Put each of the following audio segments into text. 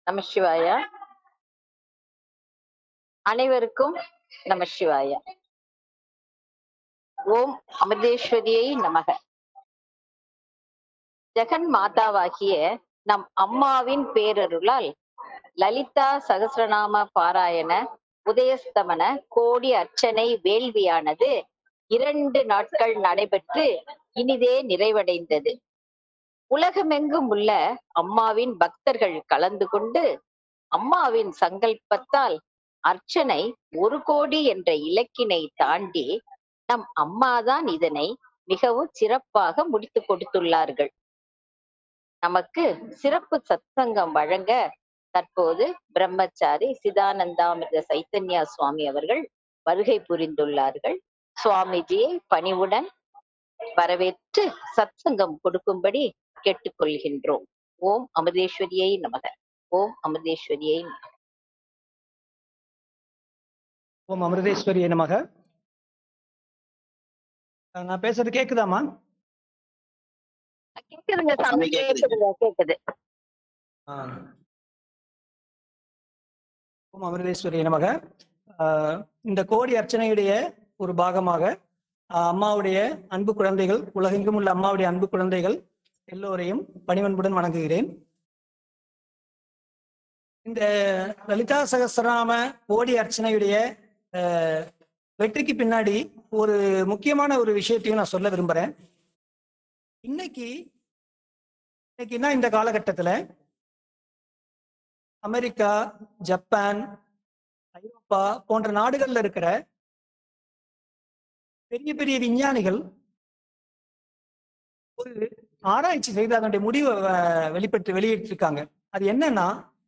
நம சிவாய அனைவருக்கும் நம சிவாய ஓம் அமிர்தேஸ்வரியை நமக ஜெகன் மாதாவாகிய நம் அம்மாவின் பேரருளால் லலிதா சகசிரநாம பாராயண உதயஸ்தமன கோடி அர்ச்சனை வேள்வியானது இரண்டு நாட்கள் நடைபெற்று இனிதே நிறைவடைந்தது உலகமெங்கும் உள்ள அம்மாவின் பக்தர்கள் கலந்து கொண்டு அம்மாவின் சங்கல்பத்தால் அர்ச்சனை ஒரு கோடி என்ற இலக்கினை தாண்டி நம் அம்மாதான் இதனை மிகவும் சிறப்பாக முடித்து கொடுத்துள்ளார்கள் நமக்கு சிறப்பு சத்சங்கம் வழங்க தற்போது பிரம்மச்சாரி சிதானந்தாமிர்த சைத்தன்யா சுவாமி அவர்கள் வருகை புரிந்துள்ளார்கள் சுவாமிஜியை பணிவுடன் வரவேற்று சத்சங்கம் கொடுக்கும்படி கேட்டுக்கொள்கின்றோம் ஓம் அமிர்தேஸ்வரியை நமக ஓம் அமிர்தேஸ்வரியை நமக ஓம் அமிர்தேஸ்வரியை நமக அஹ் நான் பேசுறது கேக்குதாமா கேக்குதுங்க சாமி கேக்குது. கேக்குதுங்க கேக்குது ஓம் அமிர்தேஸ்வரியை நமக அஹ் இந்த கோடி அர்ச்சனையுடைய ஒரு பாகமாக அஹ் அம்மாவுடைய அன்பு குழந்தைகள் உலகெங்கும் உள்ள அம்மாவுடைய அன்பு குழந்தைகள் எல்லோரையும் பணிவன்புடன் வணங்குகிறேன் இந்த லலிதா சகஸ்ரநாம கோடி அர்ச்சனையுடைய அஹ், வெற்றிக்கு பின்னாடி ஒரு முக்கியமான ஒரு விஷயத்தையும் நான் சொல்ல விரும்புறேன் இன்னைக்கு இன்னைக்குன்னா இந்த காலகட்டத்துல அமெரிக்கா ஜப்பான் ஐரோப்பா போன்ற நாடுகள்ல இருக்கிற பெரிய பெரிய விஞ்ஞானிகள் ஒரு ஆராய்ச்சி செய்து அதனுடைய முடிவை அஹ், வெளிப்பட்டு வெளியிட்டிருக்காங்க அது என்னன்னா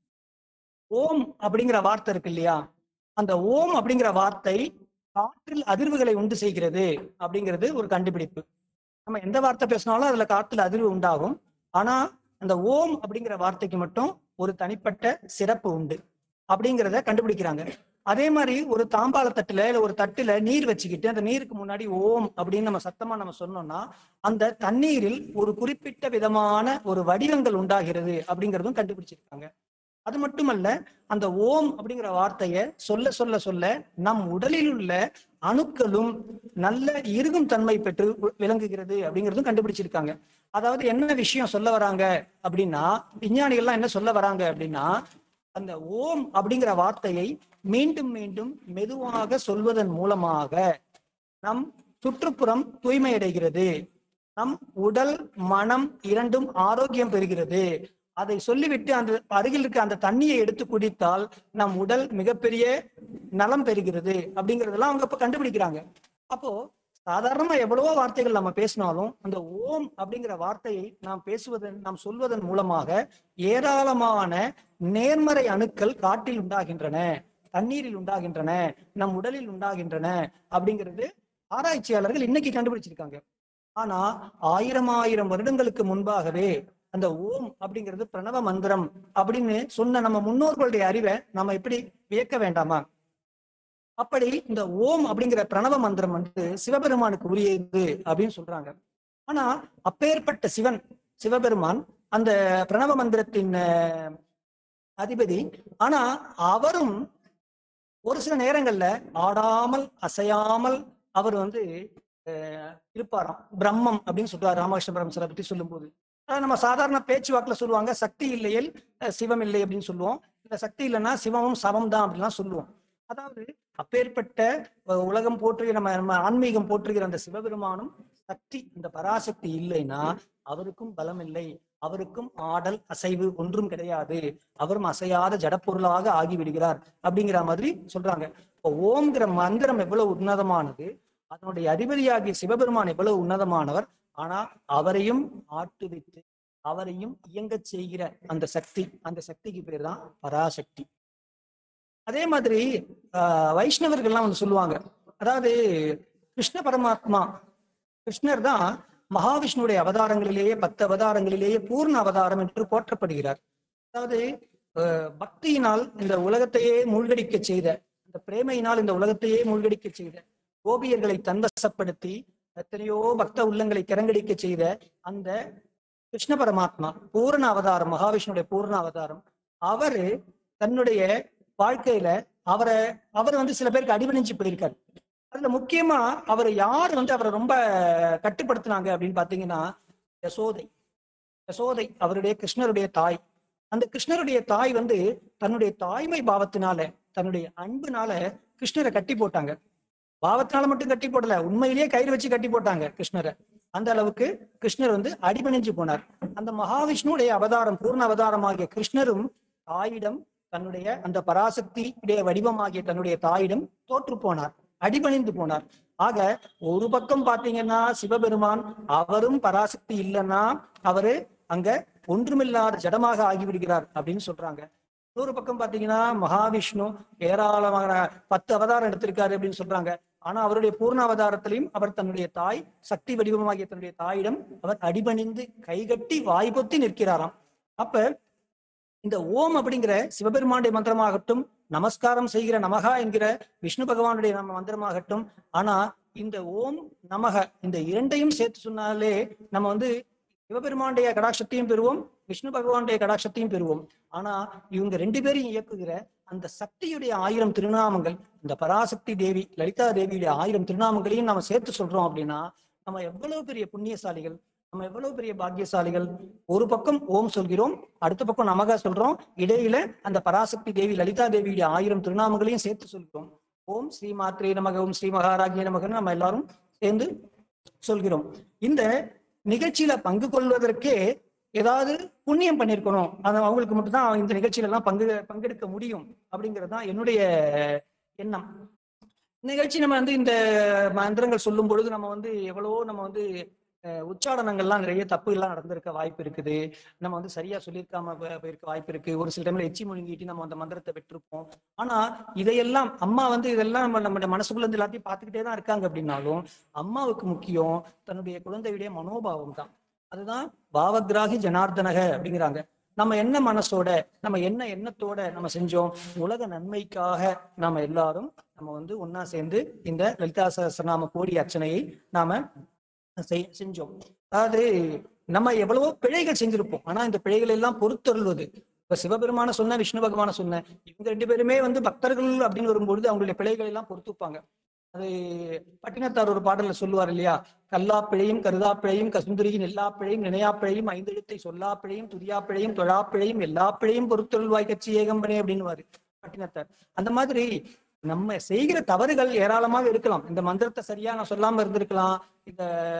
ஓம் அப்படிங்கிற வார்த்தை இருக்கு இல்லையா அந்த ஓம் அப்படிங்கிற வார்த்தை காற்றில் அதிர்வுகளை உண்டு செய்கிறது அப்படிங்கிறது ஒரு கண்டுபிடிப்பு நம்ம எந்த வார்த்தை பேசினாலும் அதுல காற்றுல அதிர்வு உண்டாகும் ஆனா அந்த ஓம் அப்படிங்கிற வார்த்தைக்கு மட்டும் ஒரு தனிப்பட்ட சிறப்பு உண்டு அப்படிங்கிறத கண்டுபிடிக்கிறாங்க அதே மாதிரி ஒரு தாம்பாள தட்டுல இல்ல ஒரு தட்டுல நீர் வச்சுக்கிட்டு அந்த நீருக்கு முன்னாடி ஓம் அப்படின்னு நம்ம சத்தமா நம்ம சொன்னோம்னா அந்த தண்ணீரில் ஒரு குறிப்பிட்ட விதமான ஒரு வடிவங்கள் உண்டாகிறது அப்படிங்கிறதும் கண்டுபிடிச்சிருக்காங்க அது மட்டுமல்ல அந்த ஓம் அப்படிங்கிற வார்த்தையை சொல்ல சொல்ல சொல்ல நம் உடலில் உள்ள அணுக்களும் நல்ல இறுகும் தன்மை பெற்று விளங்குகிறது அப்படிங்கிறதும் கண்டுபிடிச்சிருக்காங்க அதாவது என்ன விஷயம் சொல்ல வராங்க அப்படின்னா விஞ்ஞானிகள்லாம் என்ன சொல்ல வராங்க அப்படின்னா அந்த ஓம் அப்படிங்கிற வார்த்தையை மீண்டும் மீண்டும் மெதுவாக சொல்வதன் மூலமாக நம் சுற்றுப்புறம் தூய்மையடைகிறது நம் உடல் மனம் இரண்டும் ஆரோக்கியம் பெறுகிறது அதை சொல்லிவிட்டு அந்த அருகில் இருக்க அந்த தண்ணியை எடுத்து குடித்தால் நம் உடல் மிகப்பெரிய நலம் பெறுகிறது அப்படிங்கறதெல்லாம் அவங்க இப்ப கண்டுபிடிக்கிறாங்க அப்போ சாதாரணமா எவ்வளவோ வார்த்தைகள் நம்ம பேசினாலும் அந்த ஓம் அப்படிங்கிற வார்த்தையை நாம் பேசுவதன் நாம் சொல்வதன் மூலமாக ஏராளமான நேர்மறை அணுக்கள் காற்றில் உண்டாகின்றன தண்ணீரில் உண்டாகின்றன நம் உடலில் உண்டாகின்றன அப்படிங்கிறது ஆராய்ச்சியாளர்கள் இன்னைக்கு கண்டுபிடிச்சிருக்காங்க ஆனா ஆயிரம் ஆயிரம் வருடங்களுக்கு முன்பாகவே அந்த ஓம் அப்படிங்கிறது பிரணவ மந்திரம் அப்படின்னு சொன்ன நம்ம முன்னோர்களுடைய அறிவை நம்ம எப்படி வியக்க வேண்டாமா அப்படி இந்த ஓம் அப்படிங்கிற பிரணவ மந்திரம் வந்து சிவபெருமானுக்கு உரியது அப்படின்னு சொல்றாங்க ஆனா அப்பேற்பட்ட சிவன் சிவபெருமான் அந்த பிரணவ மந்திரத்தின் அஹ், அதிபதி ஆனா அவரும் ஒரு சில நேரங்கள்ல ஆடாமல் அசையாமல் அவர் வந்து அஹ், இருப்பாராம் பிரம்மம் அப்படின்னு சொல்றாரு ராமகிருஷ்ண பரமசரை பற்றி சொல்லும்போது அதாவது நம்ம சாதாரண பேச்சுவாக்குல சொல்லுவாங்க சக்தி இல்லையேல் அஹ், சிவம் இல்லை அப்படின்னு சொல்லுவோம் இந்த சக்தி இல்லைன்னா சிவமும் சமம் தான் அப்படிலாம் சொல்லுவோம் அதாவது அப்பேற்பட்ட அஹ், உலகம் போற்றுகிற நம்ம நம்ம ஆன்மீகம் போற்றுகிற அந்த சிவபெருமானும் சக்தி இந்த பராசக்தி இல்லைன்னா அவருக்கும் பலம் இல்லை அவருக்கும் ஆடல் அசைவு ஒன்றும் கிடையாது அவரும் அசையாத ஜடப்பொருளாக ஆகிவிடுகிறார் அப்படிங்கிற மாதிரி சொல்றாங்க இப்போ ஓம்ங்கிற மந்திரம் எவ்வளவு உன்னதமானது அதனுடைய அதிபதியாகிய சிவபெருமான் எவ்வளவு உன்னதமானவர் ஆனா அவரையும் ஆட்டுவித்து அவரையும் இயங்கச் செய்கிற அந்த சக்தி அந்த சக்திக்கு பேர் தான் பராசக்தி அதே மாதிரி ஆஹ், வைஷ்ணவர்கள்லாம் வந்து சொல்லுவாங்க அதாவது கிருஷ்ண பரமாத்மா கிருஷ்ணர் தான் மகாவிஷ்ணுடைய அவதாரங்களிலேயே பத்து அவதாரங்களிலேயே பூர்ண அவதாரம் என்று போற்றப்படுகிறார் அதாவது அஹ், பக்தியினால் இந்த உலகத்தையே மூழ்கடிக்க செய்த இந்த பிரேமையினால் இந்த உலகத்தையே மூழ்கடிக்க செய்த கோபியர்களை தன்வசப்படுத்தி எத்தனையோ பக்த உள்ளங்களை கிறங்கடிக்க செய்த அந்த கிருஷ்ண பரமாத்மா பூரண அவதாரம் மகாவிஷ்ணுடைய பூரண அவதாரம் அவரு தன்னுடைய வாழ்க்கையில அவரை அவர் வந்து சில பேருக்கு அடிபணிஞ்சு போயிருக்காரு அதுல முக்கியமா அவர் யார் வந்து அவரை ரொம்ப கட்டுப்படுத்தினாங்க அப்படின்னு பாத்தீங்கன்னா யசோதை யசோதை அவருடைய கிருஷ்ணருடைய தாய் அந்த கிருஷ்ணருடைய தாய் வந்து தன்னுடைய தாய்மை பாவத்தினால தன்னுடைய அன்புனால கிருஷ்ணரை கட்டி போட்டாங்க பாவத்தினால மட்டும் கட்டி போடல உண்மையிலேயே கயிறு வச்சு கட்டி போட்டாங்க கிருஷ்ணரை அந்த அளவுக்கு கிருஷ்ணர் வந்து அடிபணிஞ்சு போனார் அந்த மகாவிஷ்ணுடைய அவதாரம் பூர்ண அவதாரமாகிய கிருஷ்ணரும் தாயிடம் தன்னுடைய அந்த பராசக்தியுடைய வடிவமாகிய தன்னுடைய தாயிடம் தோற்று போனார் அடிபணிந்து போனார் ஆக ஒரு பக்கம் பாத்தீங்கன்னா சிவபெருமான் அவரும் பராசக்தி இல்லைன்னா அவரு அங்க ஒன்றுமில்லாத ஜடமாக ஆகிவிடுகிறார் அப்படின்னு சொல்றாங்க இன்னொரு பக்கம் பாத்தீங்கன்னா மகாவிஷ்ணு ஏராளமான பத்து அவதாரம் எடுத்திருக்காரு அப்படின்னு சொல்றாங்க ஆனா அவருடைய பூர்ண அவதாரத்திலையும் அவர் தன்னுடைய தாய் சக்தி வடிவமாகிய தன்னுடைய தாயிடம் அவர் அடிபணிந்து கைகட்டி வாய்ப்பொத்தி நிற்கிறாராம் அப்ப இந்த ஓம் அப்படிங்கிற சிவபெருமானுடைய மந்திரமாகட்டும் நமஸ்காரம் செய்கிற நமகா என்கிற விஷ்ணு பகவானுடைய நம்ம மந்திரமாகட்டும் ஆனா இந்த ஓம் நமக இந்த இரண்டையும் சேர்த்து சொன்னாலே நம்ம வந்து சிவபெருமானுடைய கடாட்சத்தையும் பெறுவோம் விஷ்ணு பகவானுடைய கடாட்சத்தையும் பெறுவோம் ஆனா இவங்க ரெண்டு பேரையும் இயக்குகிற அந்த சக்தியுடைய ஆயிரம் திருநாமங்கள் இந்த பராசக்தி தேவி லலிதா தேவியுடைய ஆயிரம் திருநாமங்களையும் நம்ம சேர்த்து சொல்றோம் அப்படின்னா நம்ம எவ்வளவு பெரிய புண்ணியசாலிகள் நம்ம எவ்வளவு பெரிய பாக்கியசாலிகள் ஒரு பக்கம் ஓம் சொல்கிறோம் அடுத்த பக்கம் நமக சொல்றோம் இடையில அந்த பராசக்தி தேவி லலிதா தேவியுடைய ஆயிரம் திருநாமங்களையும் சேர்த்து சொல்கிறோம் ஓம் ஸ்ரீ மாத்ரே நமக ஓம் ஸ்ரீ மகாராஜ்ய நமகன்னு நம்ம எல்லாரும் சேர்ந்து சொல்கிறோம் இந்த நிகழ்ச்சியில பங்கு கொள்வதற்கே ஏதாவது புண்ணியம் பண்ணியிருக்கணும் அது அவங்களுக்கு மட்டும்தான் இந்த நிகழ்ச்சியில எல்லாம் பங்கு பங்கெடுக்க முடியும் அப்படிங்கிறது தான் என்னுடைய எண்ணம் நிகழ்ச்சி நம்ம வந்து இந்த மந்திரங்கள் சொல்லும் பொழுது நம்ம வந்து எவ்வளவோ நம்ம வந்து அஹ், உச்சாடனங்கள்லாம் நிறைய தப்புகள்லாம் நடந்திருக்க வாய்ப்பு இருக்குது நம்ம வந்து சரியா சொல்லியிருக்காம போ- போயிருக்க வாய்ப்பு இருக்கு ஒரு சில டைம்ல எச்சி முழுங்கிட்டு நம்ம அந்த மந்திரத்தை பெற்றிருப்போம் ஆனா இதையெல்லாம் அம்மா வந்து இதெல்லாம் நம்ம நம்ம மனசுக்குள்ள இருந்து எல்லாத்தையும் பார்த்துக்கிட்டே தான் இருக்காங்க அப்படின்னாலும் அம்மாவுக்கு முக்கியம் தன்னுடைய குழந்தையுடைய மனோபாவம் தான் அதுதான் பாவகிராகி ஜனார்தனக அப்படிங்கிறாங்க நம்ம என்ன மனசோட நம்ம என்ன எண்ணத்தோட நம்ம செஞ்சோம் உலக நன்மைக்காக நாம எல்லாரும் நம்ம வந்து ஒண்ணா சேர்ந்து இந்த லலிதா சகஸ்ரநாம கோடி அர்ச்சனையை நாம செய்- செஞ்சோம் அதாவது நம்ம எவ்வளவோ பிழைகள் செஞ்சிருப்போம் ஆனா இந்த பிழைகள் எல்லாம் பொறுத்தருள்வது இப்ப சிவபெருமான சொன்ன விஷ்ணு பகவான சொன்ன இவங்க ரெண்டு பேருமே வந்து பக்தர்கள் அப்படின்னு வரும்பொழுது அவங்களுடைய பிழைகள் எல்லாம் பொறுத்துப்பாங்க அது பட்டினத்தார் ஒரு பாடல்ல சொல்லுவார் இல்லையா கல்லா பிழையும் கருதா பிழையும் கசுந்தரியின் எல்லா பிழையும் நினையா பிழையும் ஐந்தெழுத்தை சொல்லா பிழையும் துரியா பிழையும் தொழா பிழையும் எல்லா பிழையும் பொறுத்தொருள்வாய் கட்சி ஏகம்பனே அப்படின்னுவாரு பட்டினத்தார் அந்த மாதிரி நம்ம செய்கிற தவறுகள் ஏராளமாக இருக்கலாம் இந்த மந்திரத்தை சரியா நான் சொல்லாம இருந்திருக்கலாம் இந்த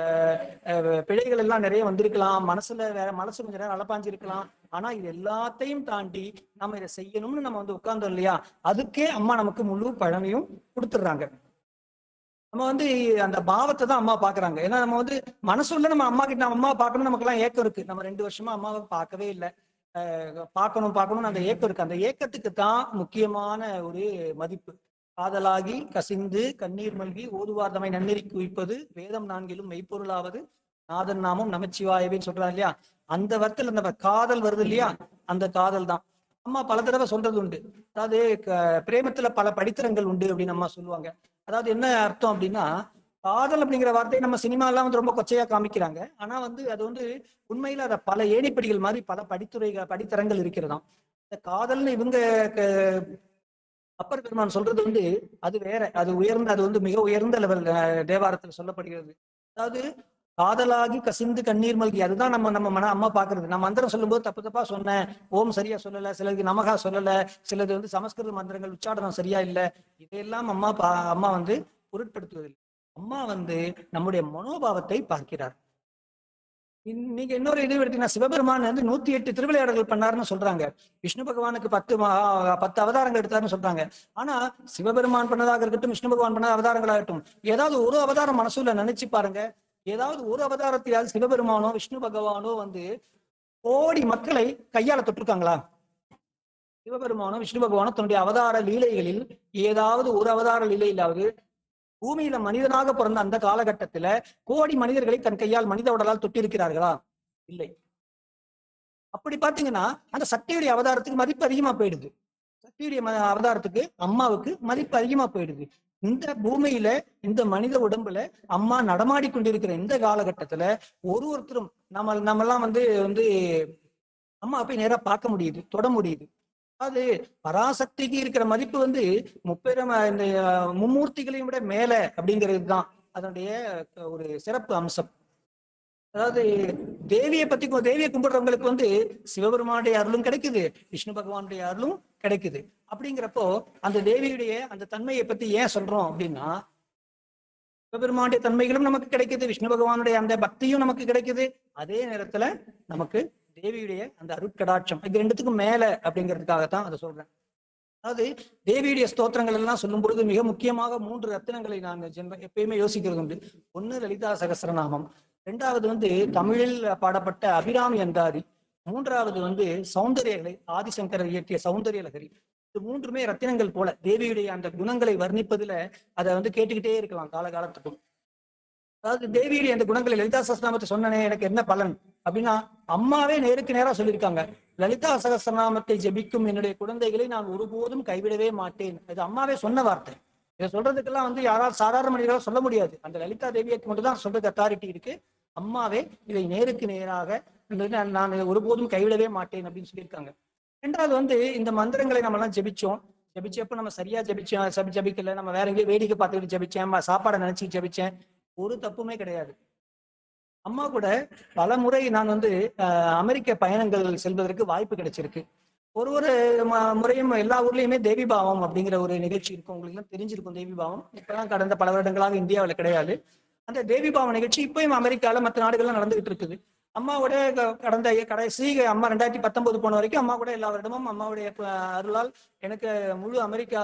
அஹ், பிழைகள் எல்லாம் நிறைய வந்திருக்கலாம் மனசுல வேற மனசு கொஞ்சம் நேரம் அலப்பாஞ்சிருக்கலாம் ஆனா இது எல்லாத்தையும் தாண்டி நம்ம இதை செய்யணும்னு நம்ம வந்து உட்கார்ந்தோம் இல்லையா அதுக்கே அம்மா நமக்கு முழு பழமையும் கொடுத்துடுறாங்க நம்ம வந்து அந்த பாவத்தை தான் அம்மா பாக்குறாங்க ஏன்னா நம்ம வந்து மனசுள்ள நம்ம அம்மா கிட்ட நம்ம அம்மா பார்க்கணும் நமக்கு எல்லாம் ஏக்கம் இருக்கு நம்ம ரெண்டு வருஷமா அம்மாவை பார்க்கவே இல்லை பார்க்கணும் பார்க்கணும்னு அந்த ஏக்கம் இருக்கு அந்த ஏக்கத்துக்கு தான் முக்கியமான ஒரு மதிப்பு காதலாகி கசிந்து கண்ணீர் மல்கி ஓதுவார் தம்மை நன்னெறி குவிப்பது வேதம் நான்கிலும் மெய்ப்பொருளாவது நாதன் நாமம் நமச்சிவாயவேன்னு சொல்றாங்க இல்லையா அந்த வர்த்தல் அந்த காதல் வருது இல்லையா அந்த காதல் தான் அம்மா பல தடவை சொல்றது உண்டு அதாவது க- பிரேமத்துல பல படித்தரங்கள் உண்டு அப்படின்னு அம்மா சொல்லுவாங்க அதாவது என்ன அர்த்தம் அப்படின்னா காதல் அப்படிங்கிற வார்த்தையை நம்ம சினிமா எல்லாம் வந்து ரொம்ப கொச்சையா காமிக்கிறாங்க ஆனா வந்து அது வந்து உண்மையில அத பல ஏணிப்படிகள் மாதிரி பல படித்துறைகள் படித்தரங்கள் இருக்கிறதாம் இந்த காதல்னு இவங்க க- அப்பர் பெருமான் சொல்றது வந்து அது வேற அது உயர்ந்த அது வந்து மிக உயர்ந்த லெவல் தேவாரத்தில் சொல்லப்படுகிறது அதாவது காதலாகி கசிந்து கண்ணீர் மல்கி அதுதான் நம்ம நம்ம மன அம்மா பாக்குறது நான் மந்திரம் சொல்லும்போது தப்பு தப்பா சொன்னேன் ஓம் சரியா சொல்லல சிலருக்கு நமகா சொல்லல சிலது வந்து சமஸ்கிருத மந்திரங்கள் உச்சாடனம் சரியா இல்ல இதையெல்லாம் அம்மா பா அம்மா வந்து பொருட்படுத்துவதில்லை அம்மா வந்து நம்முடைய மனோபாவத்தை பார்க்கிறார் இன்- நீங்க இன்னொரு இது எடுத்தீங்கன்னா சிவபெருமான் வந்து நூத்தி எட்டு திருவிளையாடல்கள் பண்ணாருன்னு சொல்றாங்க விஷ்ணு பகவானுக்கு பத்து மகா பத்து அவதாரங்கள் எடுத்தாருன்னு சொல்றாங்க ஆனா சிவபெருமான் பண்ணதாக இருக்கட்டும் விஷ்ணு பகவான் பண்ண அவதாரங்களாகட்டும் ஏதாவது ஒரு அவதாரம் மனசுல நினைச்சு பாருங்க ஏதாவது ஒரு அவதாரத்திலாவது சிவபெருமானோ விஷ்ணு பகவானோ வந்து கோடி மக்களை கையால தொட்டிருக்காங்களா சிவபெருமானோ விஷ்ணு பகவானோ தன்னுடைய அவதார லீலைகளில் ஏதாவது ஒரு அவதார லீலையிலாவது பூமியில மனிதனாக பிறந்த அந்த காலகட்டத்துல கோடி மனிதர்களை தன் கையால் மனித உடலால் தொட்டிருக்கிறார்களா இல்லை அப்படி பாத்தீங்கன்னா அந்த சக்தியுடைய அவதாரத்துக்கு மதிப்பு அதிகமா போயிடுது சக்தியுடைய ம- அவதாரத்துக்கு அம்மாவுக்கு மதிப்பு அதிகமா போயிடுது இந்த பூமியில இந்த மனித உடம்புல அம்மா நடமாடி கொண்டிருக்கிற இந்த காலகட்டத்துல ஒரு ஒருத்தரும் நம்ம நம்மெல்லாம் வந்து வந்து அம்மா போய் நேரா பார்க்க முடியுது தொட முடியுது அதாவது பராசக்திக்கு இருக்கிற மதிப்பு வந்து முப்பெரும் இந்த அஹ், மும்மூர்த்திகளையும் விட மேல அப்படிங்கிறது தான் அதனுடைய அஹ், ஒரு சிறப்பு அம்சம் அதாவது தேவியை பத்தி கு- தேவியை கும்பிடுறவங்களுக்கு வந்து சிவபெருமானுடைய அருளும் கிடைக்குது விஷ்ணு பகவானுடைய அருளும் கிடைக்குது அப்படிங்கிறப்போ அந்த தேவியுடைய அந்த தன்மையை பத்தி ஏன் சொல்றோம் அப்படின்னா சிவபெருமானுடைய தன்மைகளும் நமக்கு கிடைக்குது விஷ்ணு பகவானுடைய அந்த பக்தியும் நமக்கு கிடைக்குது அதே நேரத்துல நமக்கு தேவியுடைய அந்த அருட்கடாட்சம் இது ரெண்டுத்துக்கும் மேல அப்படிங்கிறதுக்காகத்தான் அதை சொல்றேன் அதாவது தேவியுடைய ஸ்தோத்திரங்கள் எல்லாம் சொல்லும் பொழுது மிக முக்கியமாக மூன்று ரத்தினங்களை நான் ஜென்ம எப்பயுமே யோசிக்கிறது உண்டு ஒண்ணு லலிதா சகஸ்ரநாமம் ரெண்டாவது வந்து தமிழில் பாடப்பட்ட அபிராமி அந்தாதி மூன்றாவது வந்து சௌந்தரியலை ஆதிசங்கரர் இயற்றிய சௌந்தரிய லகரி இது மூன்றுமே ரத்தினங்கள் போல தேவியுடைய அந்த குணங்களை வர்ணிப்பதுல அதை வந்து கேட்டுக்கிட்டே இருக்கலாம் காலகாலத்துக்கும் அதாவது தேவியுடைய அந்த குணங்களை லலிதா சகஸ்ரநாமத்தை சொன்னனே எனக்கு என்ன பலன் அப்படின்னா அம்மாவே நேருக்கு நேரா சொல்லியிருக்காங்க லலிதா சகஸ்ரநாமத்தை ஜெபிக்கும் என்னுடைய குழந்தைகளை நான் ஒருபோதும் கைவிடவே மாட்டேன் இது அம்மாவே சொன்ன வார்த்தை இதை சொல்றதுக்கெல்லாம் வந்து யாரால் சாதாரண மனிதர்களால் சொல்ல முடியாது அந்த லலிதா தேவியருக்கு மட்டும் தான் சொல்றதுக்கு அத்தாரிட்டி இருக்கு அம்மாவே இதை நேருக்கு நேராக இந்த நான் நான் இதை ஒருபோதும் கைவிடவே மாட்டேன் அப்படின்னு சொல்லியிருக்காங்க ரெண்டாவது வந்து இந்த மந்திரங்களை நம்ம எல்லாம் ஜெபிச்சோம் ஜெபிச்சப்ப நம்ம சரியா ஜெபிச்சோம் சபி ஜெபிக்கல நம்ம வேற எங்கேயும் வேடிக்கை பார்த்துக்கிட்டு ஜெபிச்சேன் ம- சாப்பாடை நினைச்சு ஜெபிச்சேன் ஒரு தப்புமே கிடையாது அம்மா கூட பல முறை நான் வந்து அஹ், அமெரிக்க பயணங்கள் செல்வதற்கு வாய்ப்பு கிடைச்சிருக்கு ஒரு ஒரு ம- முறையும் எல்லா ஊர்லயுமே தேவி பாவம் அப்படிங்கிற ஒரு நிகழ்ச்சி இருக்கும் உங்களுக்கு எல்லாம் தெரிஞ்சிருக்கும் தேவி பாவம் இப்பதான் கடந்த பல வருடங்களாக இந்தியாவில் கிடையாது அந்த தேவி பாவம் நிகழ்ச்சி இப்பயும் அமெரிக்கால மற்ற நாடுகள்லாம் நடந்துகிட்டு இருக்குது அம்மாவோட க- கடந்த கடைசி அம்மா ரெண்டாயிரத்தி பத்தொன்பது போன வரைக்கும் அம்மா கூட எல்லா வருடமும் அம்மாவுடைய ப- அருளால் எனக்கு முழு அமெரிக்கா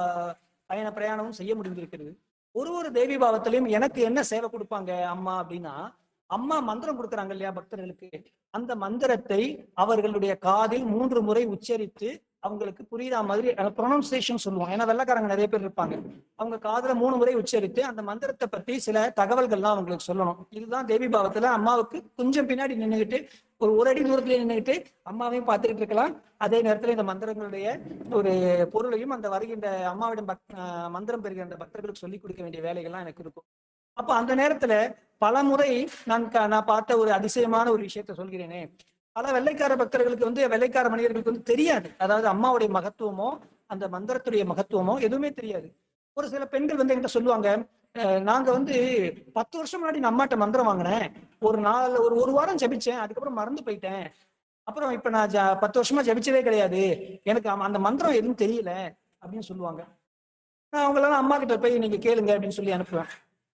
பயண பிரயாணமும் செய்ய முடிந்திருக்கிறது ஒரு ஒரு தேவி பாவத்திலையும் எனக்கு என்ன சேவை கொடுப்பாங்க அம்மா அப்படின்னா அம்மா மந்திரம் கொடுக்குறாங்க இல்லையா பக்தர்களுக்கு அந்த மந்திரத்தை அவர்களுடைய காதில் மூன்று முறை உச்சரித்து அவங்களுக்கு புரியுற மாதிரி ப்ரொனன்சியேஷன் சொல்லுவோம் ஏன்னா வெள்ளக்காரங்க நிறைய பேர் இருப்பாங்க அவங்க காதுல மூணு முறை உச்சரித்து அந்த மந்திரத்தை பற்றி சில தகவல்கள்லாம் அவங்களுக்கு சொல்லணும் இதுதான் தேவி பாவத்துல அம்மாவுக்கு கொஞ்சம் பின்னாடி நின்றுகிட்டு ஒரு ஒரு அடி தூரத்துல நின்றுகிட்டு அம்மாவையும் பார்த்துக்கிட்டு இருக்கலாம் அதே நேரத்துல இந்த மந்திரங்களுடைய ஒரு பொருளையும் அந்த வருகின்ற அம்மாவிடம் பக் ஆஹ் மந்திரம் பெறுகிற அந்த பக்தர்களுக்கு சொல்லிக் கொடுக்க வேண்டிய வேலைகள்லாம் எனக்கு இருக்கும் அப்ப அந்த நேரத்துல பல முறை நான் க- நான் பார்த்த ஒரு அதிசயமான ஒரு விஷயத்த சொல்கிறேனே பல வெள்ளைக்கார பக்தர்களுக்கு வந்து வெள்ளைக்கார மனிதர்களுக்கு வந்து தெரியாது அதாவது அம்மாவுடைய மகத்துவமோ அந்த மந்திரத்துடைய மகத்துவமோ எதுவுமே தெரியாது ஒரு சில பெண்கள் வந்து என்கிட்ட சொல்லுவாங்க "அஹ், நாங்க வந்து பத்து வருஷம் முன்னாடி நான் அம்மாட்ட மந்திரம் வாங்கினேன் ஒரு நாள் ஒரு ஒரு வாரம் ஜெபிச்சேன் அதுக்கப்புறம் மறந்து போயிட்டேன் அப்புறம் இப்ப நான் ஜ- பத்து வருஷமா ஜெபிச்சதே கிடையாது எனக்கு அம்- அந்த மந்திரம் எதுவும் தெரியல அப்படின்னு சொல்லுவாங்க நான் அவங்களெல்லாம் அம்மா கிட்ட போய் நீங்க கேளுங்க அப்படின்னு சொல்லி அனுப்புவேன்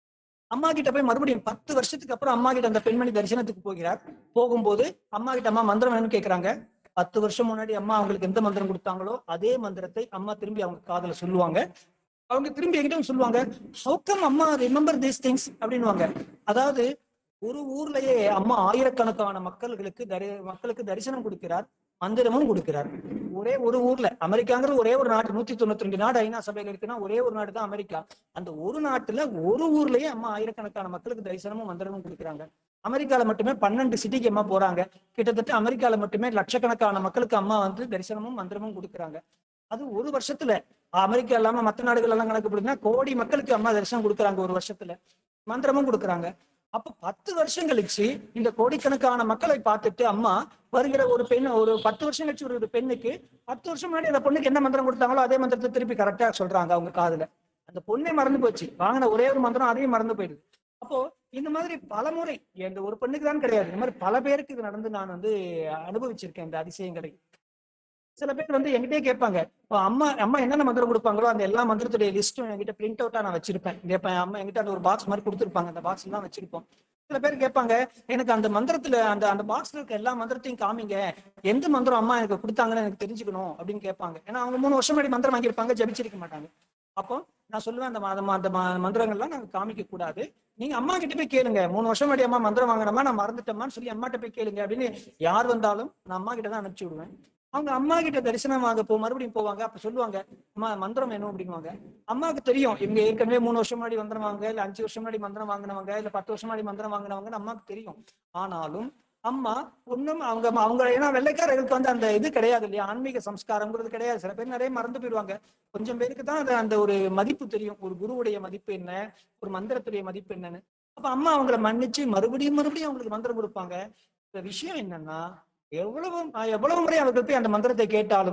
அம்மா கிட்ட போய் மறுபடியும் பத்து வருஷத்துக்கு அப்புறம் அம்மா கிட்ட அந்த பெண்மணி தரிசனத்துக்கு போகிறார் போகும்போது அம்மா கிட்ட அம்மா மந்திரம் வேணும்னு கேக்குறாங்க பத்து வருஷம் முன்னாடி அம்மா அவங்களுக்கு எந்த மந்திரம் கொடுத்தாங்களோ அதே மந்திரத்தை அம்மா திரும்பி அவங்க காதுல சொல்லுவாங்க அவங்க திரும்பி என்கிட்ட வந்து சொல்லுவாங்க ஹவு கம் அம்மா ரிமெம்பர் தீஸ் திங்ஸ் அப்படின்னுவாங்க அதாவது ஒரு ஊர்லயே அம்மா ஆயிரக்கணக்கான மக்களுக்கு தரி மக்களுக்கு தரிசனம் கொடுக்கிறார் மந்திரமும் கொடுக்கிறார் ஒரே ஒரு ஊர்ல அமெரிக்காங்கிற ஒரே ஒரு நாடு நூத்தி தொண்ணூத்தி ரெண்டு நாடு ஐநா சபையில இருக்குன்னா ஒரே ஒரு நாடு தான் அமெரிக்கா அந்த ஒரு நாட்டுல ஒரு ஊர்லயே அம்மா ஆயிரக்கணக்கான மக்களுக்கு தரிசனமும் மந்திரமும் கொடுக்குறாங்க அமெரிக்கால மட்டுமே பன்னெண்டு சிட்டிக்கு அம்மா போறாங்க கிட்டத்தட்ட அமெரிக்கால மட்டுமே லட்சக்கணக்கான மக்களுக்கு அம்மா வந்து தரிசனமும் மந்திரமும் கொடுக்குறாங்க அது ஒரு வருஷத்துல அமெரிக்கா இல்லாம மற்ற நாடுகள் எல்லாம் கணக்குப்படுதுன்னா கோடி மக்களுக்கு அம்மா தரிசனம் கொடுக்குறாங்க ஒரு வருஷத்துல மந்திரமும் கொடுக்குறாங்க அப்ப பத்து வருஷம் கழிச்சு இந்த கோடிக்கணக்கான மக்களை பார்த்துட்டு அம்மா வருகிற ஒரு பெண் ஒரு பத்து வருஷம் கழிச்சு ஒரு பெண்ணுக்கு பத்து வருஷம் முன்னாடி அந்த பொண்ணுக்கு என்ன மந்திரம் கொடுத்தாங்களோ அதே மந்திரத்தை திருப்பி கரெக்டா சொல்றாங்க அவங்க காதுல அந்த பொண்ணே மறந்து போச்சு வாங்கின ஒரே ஒரு மந்திரம் அதையும் மறந்து போயிடுது அப்போ இந்த மாதிரி பல முறை இந்த ஒரு பெண்ணுக்கு தான் கிடையாது இந்த மாதிரி பல பேருக்கு இது நடந்து நான் வந்து அனுபவிச்சிருக்கேன் இந்த அதிசயங்களை சில பேர் வந்து என்கிட்டயே கேட்பாங்க இப்போ அம்மா அம்மா என்னென்ன மந்திரம் கொடுப்பாங்களோ அந்த எல்லா மந்திரத்துடைய லிஸ்ட்டும் என்கிட்ட பிரிண்ட் அவுட்டா நான் வச்சிருப்பேன் இப்ப அம்மா என்கிட்ட அந்த ஒரு பாக்ஸ் மாதிரி கொடுத்துருப்பாங்க அந்த பாக்ஸ் எல்லாம் வச்சிருப்போம் சில பேர் கேட்பாங்க எனக்கு அந்த மந்திரத்துல அந்த அந்த பாக்ஸ்ல இருக்க எல்லா மந்திரத்தையும் காமிங்க எந்த மந்திரம் அம்மா எனக்கு கொடுத்தாங்கன்னு எனக்கு தெரிஞ்சுக்கணும் அப்படின்னு கேட்பாங்க ஏன்னா அவங்க மூணு வருஷம் முன்னாடி மந்திரம் வாங்கியிருப்பாங்க ஜபிச்சிருக்க மாட்டாங்க அப்போ நான் சொல்லுவேன் அந்த ம- அந்த ம- அந்த ம- மந்திரங்கள்லாம் நாங்க காமிக்க கூடாது நீங்க அம்மா கிட்ட போய் கேளுங்க மூணு வருஷம் முன்னாடி அம்மா மந்திரம் வாங்கினமா நான் மறந்துட்டேம்மான்னு சொல்லி அம்மாட்ட போய் கேளுங்க அப்படின்னு யார் வந்தாலும் நான் அம்மா கிட்ட தான் அனுப்பிச்சு விடுவேன் அவங்க அம்மா கிட்ட தரிசனம் வாங்க போ மறுபடியும் போவாங்க அப்ப சொல்லுவாங்க அம்மா மந்திரம் வேணும் அப்படிங்குவாங்க அம்மாவுக்கு தெரியும் இவங்க ஏற்கனவே மூணு வருஷம் முன்னாடி மந்திரம் வாங்க இல்ல அஞ்சு வருஷம் முன்னாடி மந்திரம் வாங்கினவங்க இல்ல பத்து வருஷம் முன்னாடி மந்திரம் வாங்கினவங்கன்னு அம்மாவுக்கு தெரியும் ஆனாலும் அம்மா ஒண்ணும் அவங்க அவங்க ஏன்னா வெள்ளைக்காரர்களுக்கு வந்து அந்த இது கிடையாது இல்லையா ஆன்மீக சம்ஸ்காரம்ங்கிறது கிடையாது சில பேர் நிறைய மறந்து போயிடுவாங்க கொஞ்சம் பேருக்கு தான் அது அந்த ஒரு மதிப்பு தெரியும் ஒரு குருவுடைய மதிப்பு என்ன ஒரு மந்திரத்துடைய மதிப்பு என்னன்னு அப்ப அம்மா அவங்கள மன்னிச்சு மறுபடியும் மறுபடியும் அவங்களுக்கு மந்திரம் கொடுப்பாங்க இந்த விஷயம் என்னன்னா எவ்வளவு நான் எவ்வளவு முறை அவர்கள் போய் அந்த மந்திரத்தை கேட்டாலும்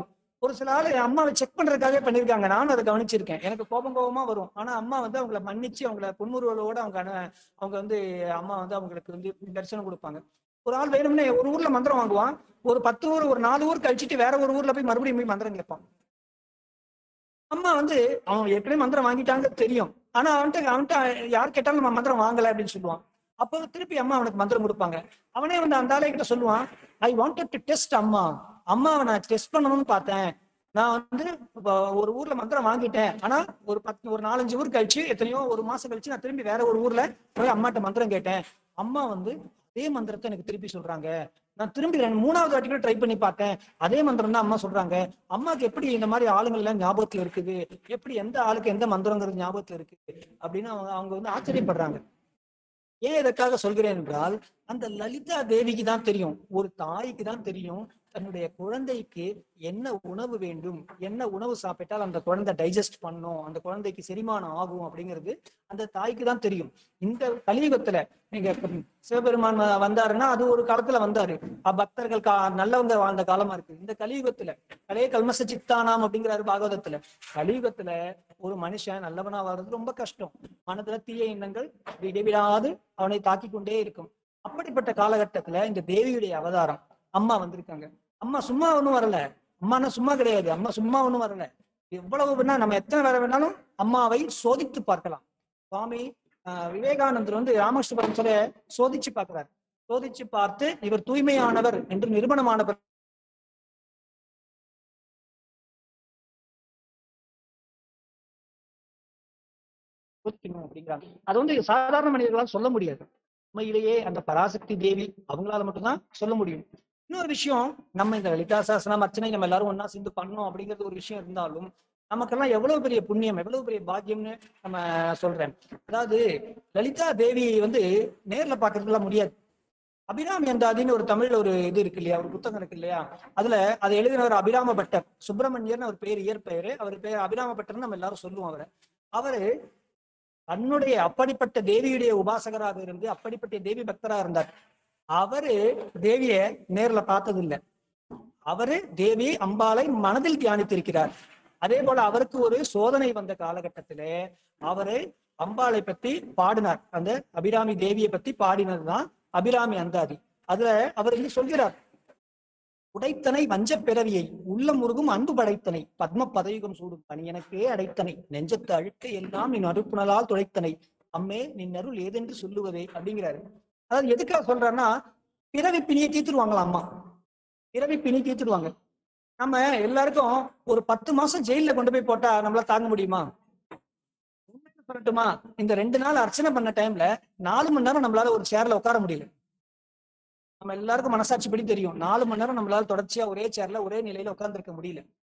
ஒரு சில ஆளு அம்மாவை செக் பண்றதுக்காகவே பண்ணிருக்காங்க நானும் அதை கவனிச்சிருக்கேன் எனக்கு கோபம் கோபமா வரும் ஆனா அம்மா வந்து அவங்கள மன்னிச்சு அவங்கள புன்முறுவலோட அவங்க அனு- அவங்க வந்து அம்மா வந்து அவங்களுக்கு வந்து தரிசனம் கொடுப்பாங்க ஒரு ஆள் வேணும்னே ஒரு ஊர்ல மந்திரம் வாங்குவான் ஒரு பத்து ஊர் ஒரு நாலு ஊர் கழிச்சிட்டு வேற ஒரு ஊர்ல போய் மறுபடியும் போய் மந்திரம் கேட்பான் அம்மா வந்து அவன் ஏற்கனவே மந்திரம் வாங்கிட்டாங்க தெரியும் ஆனா அவன்கிட்ட அவன்கிட்ட யார் கேட்டாலும் நம்ம மந்திரம் வாங்கல அப்படின்னு சொல்லுவான் அப்போ திருப்பி அம்மா அவனுக்கு மந்திரம் கொடுப்பாங்க அவனே வந்து அந்த ஆளே கிட்ட சொல்லுவான் ஐ வாண்டட் டு டெஸ்ட் அம்மா அம்மாவை நான் டெஸ்ட் பண்ணணும்னு பார்த்தேன் நான் வந்து இப்ப ஒரு ஊர்ல மந்திரம் வாங்கிட்டேன் ஆனா ஒரு பத்து ஒரு நாலஞ்சு ஊர் கழிச்சு எத்தனையோ ஒரு மாசம் கழிச்சு நான் திரும்பி வேற ஒரு ஊர்ல போய் அம்மாட்ட மந்திரம் கேட்டேன் அம்மா வந்து அதே மந்திரத்தை எனக்கு திருப்பி சொல்றாங்க நான் திரும்பி ரெண்டு மூணாவது வாட்டி கூட ட்ரை பண்ணி பார்த்தேன் அதே மந்திரம் தான் அம்மா சொல்றாங்க அம்மாக்கு எப்படி இந்த மாதிரி ஆளுங்கள் எல்லாம் ஞாபகத்துல இருக்குது எப்படி எந்த ஆளுக்கு எந்த மந்திரங்கிறது ஞாபகத்துல இருக்கு அப்படின்னு அவங்க அவங்க வந்து ஆச்சரியப்படுறாங்க ஏன் இதற்காக சொல்கிறேன் என்றால் அந்த லலிதா தேவிக்கு தான் தெரியும் ஒரு தாய்க்கு தான் தெரியும் தன்னுடைய குழந்தைக்கு என்ன உணவு வேண்டும் என்ன உணவு சாப்பிட்டால் அந்த குழந்தை டைஜஸ்ட் பண்ணும் அந்த குழந்தைக்கு செரிமானம் ஆகும் அப்படிங்கிறது அந்த தாய்க்கு தான் தெரியும் இந்த கலியுகத்துல நீங்க இப்ப சிவபெருமான் வ- வந்தாருன்னா அது ஒரு காலத்துல வந்தாரு அஹ் பக்தர்கள் கா நல்லவங்க வாழ்ந்த காலமா இருக்கு இந்த கலியுகத்துல கலைய கல்மச சித்தானாம் அப்படிங்கிறாரு பாகவதத்துல கலியுகத்துல ஒரு மனுஷன் நல்லவனா வர்றது ரொம்ப கஷ்டம் மனதுல தீய எண்ணங்கள் விடைவிடாது அவனை தாக்கி கொண்டே இருக்கும் அப்படிப்பட்ட காலகட்டத்துல இந்த தேவியுடைய அவதாரம் அம்மா வந்திருக்காங்க அம்மா சும்மா ஒண்ணும் வரல அம்மானா சும்மா கிடையாது அம்மா சும்மா ஒண்ணும் வரல எவ்வளவு வேணா நம்ம எத்தனை வேற வேணாலும் அம்மாவை சோதித்து பார்க்கலாம் சுவாமி ஆஹ், விவேகானந்தர் வந்து ராமகிருஷ்ண பரமசரை சோதிச்சு பார்க்கிறார் சோதிச்சு பார்த்து இவர் தூய்மையானவர் என்று நிரூபணமானவர் சோதிக்கணும் அப்படிங்கிறாங்க அது வந்து சாதாரண மனிதர்களால் சொல்ல முடியாது உண்மையிலேயே அந்த பராசக்தி தேவி அவங்களால மட்டும்தான் சொல்ல முடியும் இன்னொரு விஷயம் நம்ம இந்த லலிதா சாசனம் அர்ச்சனை நம்ம எல்லாரும் ஒண்ணா சேர்ந்து பண்ணோம் அப்படிங்கிறது ஒரு விஷயம் இருந்தாலும் நமக்கெல்லாம் எவ்வளவு பெரிய புண்ணியம் எவ்வளவு பெரிய பாக்கியம்னு நம்ம சொல்றேன் அதாவது லலிதா தேவி வந்து நேர்ல பாக்குறதுலாம் முடியாது அபிராமி அந்தாதின்னு ஒரு தமிழ்ல ஒரு இது இருக்கு இல்லையா ஒரு புத்தகம் இருக்கு இல்லையா அதுல அதை எழுதினவர் அபிராம பட்டர் சுப்பிரமணியர்னு அவர் பேர் இயற்பெயரு அவர் பேர் அபிராம பட்டர்னு நம்ம எல்லாரும் சொல்லுவோம் அவரை அவரு தன்னுடைய அப்படிப்பட்ட தேவியுடைய உபாசகராக இருந்து அப்படிப்பட்ட தேவி பக்தரா இருந்தார் அவரு தேவிய நேர்ல பார்த்தது இல்ல அவரு தேவி அம்பாளை மனதில் தியானித்திருக்கிறார் அதே போல அவருக்கு ஒரு சோதனை வந்த காலகட்டத்திலே அவரு அம்பாளை பத்தி பாடினார் அந்த அபிராமி தேவியை பத்தி பாடினதுதான் அபிராமி அந்தாதி அதுல அவர் வந்து சொல்கிறார் உடைத்தனை வஞ்சப் பிறவியை உள்ளம் முருகும் அன்பு படைத்தனை பத்ம பதயுகம் சூடும் பணி எனக்கே அடைத்தனை நெஞ்சத்து அழுக்க எல்லாம் நின் அருப்புணலால் துடைத்தனை அம்மே நின் அருள் ஏதென்று சொல்லுவதே அப்படிங்கிறாரு அதாவது எதுக்காக சொல்றாருன்னா பிறவி பிணியை தீர்த்துருவாங்களா அம்மா பிறவி பிணி தீர்த்துடுவாங்க நம்ம எல்லாருக்கும் ஒரு பத்து மாசம் ஜெயில கொண்டு போய் போட்டா நம்மளால தாங்க முடியுமா உண்மையை சொல்லட்டுமா இந்த ரெண்டு நாள் அர்ச்சனை பண்ண டைம்ல நாலு மணி நேரம் நம்மளால ஒரு சேர்ல உட்கார முடியல நம்ம எல்லாருக்கும் மனசாட்சிப்படி தெரியும் நாலு மணி நேரம் நம்மளால தொடர்ச்சியா ஒரே சேர்ல ஒரே நிலையில உட்கார்ந்திருக்க முடியல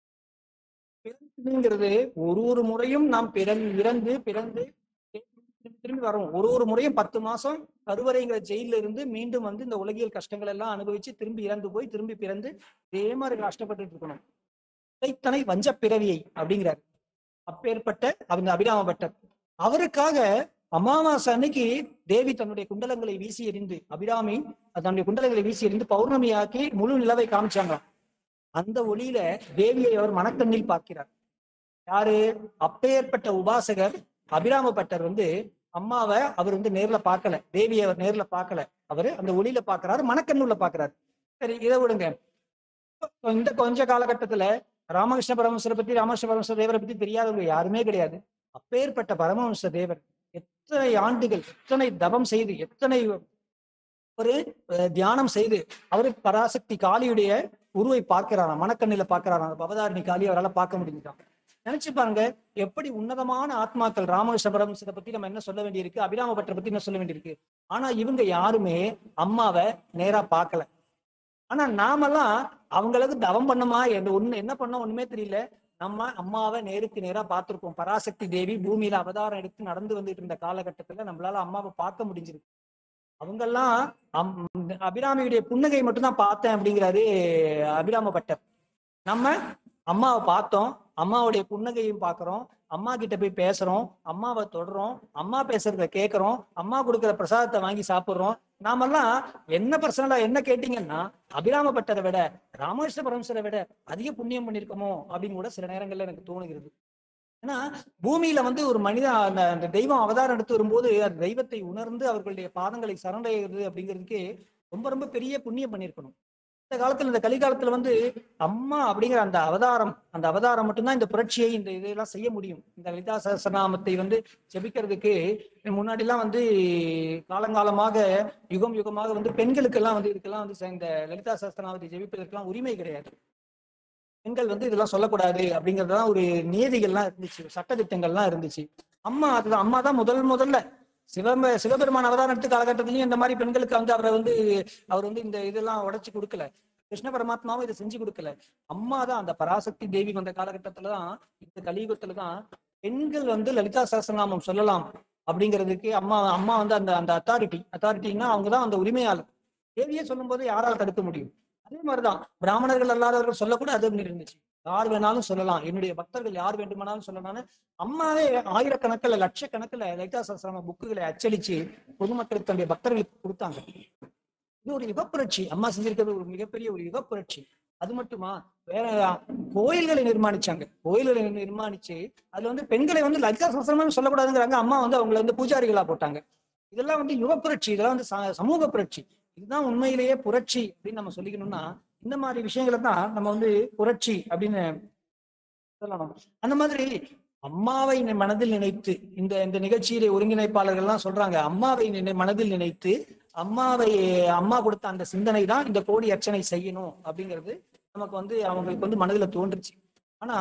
பிறப்புங்கிறது ஒரு ஒரு முறையும் நாம் பிறந்து இறந்து பிறந்து திரும்பி திரும்பி வரோம் ஒரு ஒரு முறையும் பத்து மாசம் கருவறைங்கிற ஜெயில இருந்து மீண்டும் வந்து இந்த உலகியல் கஷ்டங்கள் எல்லாம் அனுபவிச்சு திரும்பி இறந்து போய் திரும்பி பிறந்து இதே மாதிரி கஷ்டப்பட்டுட்டு இருக்கணும் இடைத்தனை வஞ்ச பிறவியை அப்படிங்கிறார் அப்பேற்பட்ட அவங்க அபிராம பட்டர் அவருக்காக அமாவாசை அன்னைக்கு தேவி தன்னுடைய குண்டலங்களை வீசி எறிந்து அபிராமி தன்னுடைய குண்டலங்களை வீசி எறிந்து பௌர்ணமியாக்கி முழு நிலவை காமிச்சாங்களாம் அந்த ஒளியில தேவியை அவர் மனக்கண்ணில் பார்க்கிறார் யாரு அப்பேற்பட்ட உபாசகர் அபிராம பட்டர் வந்து அம்மாவை அவர் வந்து நேர்ல பார்க்கல தேவியை அவர் நேர்ல பார்க்கல அவரு அந்த ஒளியில பாக்குறாரு மனக்கண்ணுள்ள பாக்குறாரு சரி இதை விடுங்க இந்த கொஞ்ச காலகட்டத்துல ராமகிருஷ்ண பரமஹம்சரை பத்தி ராமகிருஷ்ண பரமஹம்ச தேவரை பத்தி தெரியாதவங்க யாருமே கிடையாது அப்பேற்பட்ட பரமஹம்ச தேவர் எத்தனை ஆண்டுகள் எத்தனை தவம் செய்து எத்தனை ஒரு அஹ், தியானம் செய்து அவரு பராசக்தி காளியுடைய உருவை பார்க்கிறாராம் மனக்கண்ணில பார்க்கிறாராம் அந்த பவதாரணி காளி அவரால் பார்க்க முடிஞ்சுதான் நினைச்சு பாருங்க எப்படி உன்னதமான ஆத்மாக்கள் ராமகிருஷ்ண பரமஹம்சரை பத்தி நம்ம என்ன சொல்ல வேண்டியிருக்கு அபிராம பட்டரை பத்தி என்ன சொல்ல வேண்டியிருக்கு ஆனா இவங்க யாருமே அம்மாவை நேரா பார்க்கல ஆனா நாமெல்லாம் அவங்களுக்கு தவம் பண்ணமா என்ன ஒண்ணு என்ன பண்ண ஒண்ணுமே தெரியல நம்ம அம்மாவை நேருக்கு நேரா பார்த்திருக்கோம் பராசக்தி தேவி பூமியில அவதாரம் எடுத்து நடந்து வந்துட்டு இருந்த காலகட்டத்துல நம்மளால அம்மாவை பார்க்க முடிஞ்சிருக்கு அவங்கெல்லாம் அம் அபிராமியுடைய புன்னகை மட்டும்தான் பார்த்தேன் அப்படிங்கிறாரு அபிராம பட்டர் நம்ம அம்மாவை பார்த்தோம் அம்மாவுடைய புன்னகையும் பார்க்கிறோம் அம்மா கிட்ட போய் பேசுறோம் அம்மாவை தொடுறோம் அம்மா பேசுறத கேட்கிறோம் அம்மா கொடுக்குற பிரசாதத்தை வாங்கி சாப்பிடுறோம் நாமெல்லாம் என்ன பர்சனலா என்ன கேட்டீங்கன்னா அபிராம பட்டரை விட ராமகிருஷ்ண பரமசரை விட அதிக புண்ணியம் பண்ணிருக்கோமோ அப்படின்னு கூட சில நேரங்கள்ல எனக்கு தோணுகிறது ஏன்னா பூமியில வந்து ஒரு மனித அந்த அந்த தெய்வம் அவதாரம் எடுத்து வரும்போது அந்த தெய்வத்தை உணர்ந்து அவர்களுடைய பாதங்களை சரணடைகிறது அப்படிங்கிறதுக்கு ரொம்ப ரொம்ப பெரிய புண்ணியம் பண்ணியிருக்கணும் இந்த காலத்துல இந்த கலிகாலத்துல வந்து அம்மா அப்படிங்கிற அந்த அவதாரம் அந்த அவதாரம் மட்டும்தான் இந்த புரட்சியை இந்த இதெல்லாம் செய்ய முடியும் இந்த லலிதா சகசநாமத்தை வந்து ஜெபிக்கிறதுக்கு முன்னாடி எல்லாம் வந்து காலங்காலமாக யுகம் யுகமாக வந்து பெண்களுக்கெல்லாம் வந்து இதுக்கெல்லாம் வந்து இந்த லலிதா சகஸ்திரநாமத்தை ஜெபிப்பதற்கெல்லாம் உரிமை கிடையாது பெண்கள் வந்து இதெல்லாம் சொல்லக்கூடாது அப்படிங்கறதுலாம் ஒரு நியதிகள்லாம் இருந்துச்சு சட்டத்திட்டங்கள்லாம் இருந்துச்சு அம்மா அதுதான் அம்மா தான் முதல் முதல்ல சிவபெ சிவபெருமான் அவதாரம் எடுத்த காலகட்டத்திலயும் இந்த மாதிரி பெண்களுக்கு வந்து அவரை வந்து அவர் வந்து இந்த இதெல்லாம் உடைச்சு கொடுக்கல கிருஷ்ண பரமாத்மாவும் இதை செஞ்சு கொடுக்கல அம்மா தான் அந்த பராசக்தி தேவி வந்த காலகட்டத்துல தான் இந்த கலியுகத்துல தான் பெண்கள் வந்து லலிதா சகஸ்ரநாமம் சொல்லலாம் அப்படிங்கிறதுக்கு அம்மா அம்மா வந்து அந்த அந்த அத்தாரிட்டி அத்தாரிட்டின்னா அவங்க தான் அந்த உரிமையாளர் தேவியே சொல்லும்போது யாரால தடுக்க முடியும் அதே மாதிரிதான் பிராமணர்கள் அல்லாதவர்கள் சொல்லக்கூடாது அப்படின்னு இருந்துச்சு யார் வேணாலும் சொல்லலாம் என்னுடைய பக்தர்கள் யார் வேண்டுமானாலும் சொல்லலாம்னு அம்மாவே ஆயிரக்கணக்கில் லட்சக்கணக்கில் லலிதா சகஸ்ரநாம புக்குகளை அச்சடிச்சு பொதுமக்களுக்கு தன்னுடைய பக்தர்களுக்கு கொடுத்தாங்க இது ஒரு யுகப்புரட்சி அம்மா செஞ்சிருக்கிறது ஒரு மிகப்பெரிய ஒரு யுகப்புரட்சி அது மட்டுமா வேற கோயில்களை நிர்மாணிச்சாங்க கோயில்களை நிர்மாணிச்சு அதுல வந்து பெண்களை வந்து லலிதா சகஸ்ரநாமம் சொல்லக்கூடாதுங்கிறாங்க அம்மா வந்து அவங்களை வந்து பூஜாரிகளா போட்டாங்க இதெல்லாம் வந்து யுகப்புரட்சி இதெல்லாம் வந்து ச- சமூக புரட்சி இதுதான் உண்மையிலேயே புரட்சி அப்படின்னு நம்ம சொல்லிக்கணும்னா இந்த மாதிரி விஷயங்களை தான் நம்ம வந்து புரட்சி அப்படின்னு சொல்லணும் அந்த மாதிரி அம்மாவை நி- மனதில் நினைத்து இந்த இந்த நிகழ்ச்சியிலே ஒருங்கிணைப்பாளர்கள்லாம் சொல்றாங்க அம்மாவை நினை- மனதில் நினைத்து அம்மாவை அம்மா கொடுத்த அந்த சிந்தனை தான் இந்த கோடி அர்ச்சனை செய்யணும் அப்படிங்கிறது நமக்கு வந்து அவங்களுக்கு வந்து மனதுல தோன்றுச்சு ஆனா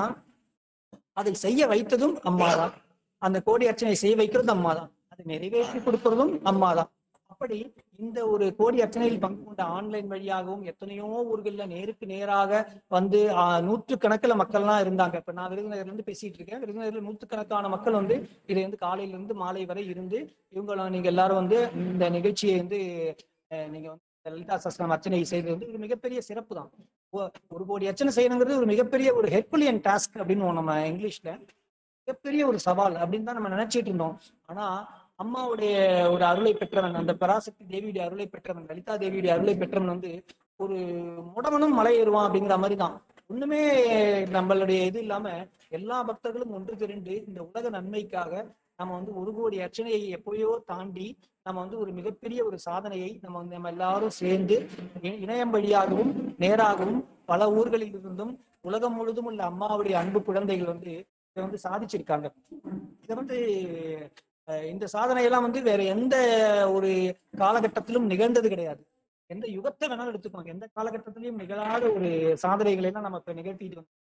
அதை செய்ய வைத்ததும் அம்மா தான் அந்த கோடி அர்ச்சனை செய்ய வைக்கிறதும் அம்மா தான் அதை நிறைவேற்றி கொடுக்கறதும் அம்மா தான் அப்படி இந்த ஒரு கோடி அர்ச்சனையில் பங்கு கொண்ட ஆன்லைன் வழியாகவும் எத்தனையோ ஊர்கள்ல நேருக்கு நேராக வந்து ஆஹ், நூற்றுக்கணக்கில் மக்கள்லாம் இருந்தாங்க இப்ப நான் விருதுநகர்ல இருந்து பேசிட்டு இருக்கேன் விருதுநகர்ல நூற்றுக்கணக்கான மக்கள் வந்து இதை வந்து காலையில இருந்து மாலை வரை இருந்து இவங்க நீங்க எல்லாரும் வந்து இந்த நிகழ்ச்சியை வந்து அஹ், நீங்க வந்து லலிதா சஸ்திரம் அர்ச்சனை செய்தது வந்து ஒரு மிகப்பெரிய சிறப்பு தான் ஒ- ஒரு கோடி அர்ச்சனை செய்யணுங்கிறது ஒரு மிகப்பெரிய ஒரு ஹெர்குலியன் டாஸ்க் அப்படின்னு நம்ம இங்கிலீஷ்ல மிகப்பெரிய ஒரு சவால் அப்படின்னு தான் நம்ம நினைச்சிட்டு இருந்தோம் ஆனா அம்மாவுடைய ஒரு அருளை பெற்றவன் அந்த பராசக்தி தேவியுடைய அருளை பெற்றவன் லலிதா தேவியுடைய அருளை பெற்றவன் வந்து ஒரு முடவனும் மலை ஏறுவான் அப்படிங்கிற மாதிரி தான் ஒண்ணுமே நம்மளுடைய இது இல்லாம எல்லா பக்தர்களும் ஒன்று திரண்டு இந்த உலக நன்மைக்காக நம்ம வந்து ஒரு கோடி அர்ச்சனையை எப்பயோ தாண்டி நம்ம வந்து ஒரு மிகப்பெரிய ஒரு சாதனையை நம்ம வந்து நம்ம எல்லாரும் சேர்ந்து இ- இணையம் வழியாகவும் நேராகவும் பல ஊர்களில் இருந்தும் உலகம் முழுதும் உள்ள அம்மாவுடைய அன்பு குழந்தைகள் வந்து இதை வந்து சாதிச்சிருக்காங்க இதை வந்து அஹ், இந்த சாதனையெல்லாம் வந்து வேற எந்த ஒரு காலகட்டத்திலும் நிகழ்ந்தது கிடையாது எந்த யுகத்தை வேணாலும் எடுத்துக்கோங்க எந்த காலகட்டத்திலையும் நிகழாத ஒரு சாதனைகளை எல்லாம் நம்ம இப்ப நிகழ்த்திட்டு வந்தோம்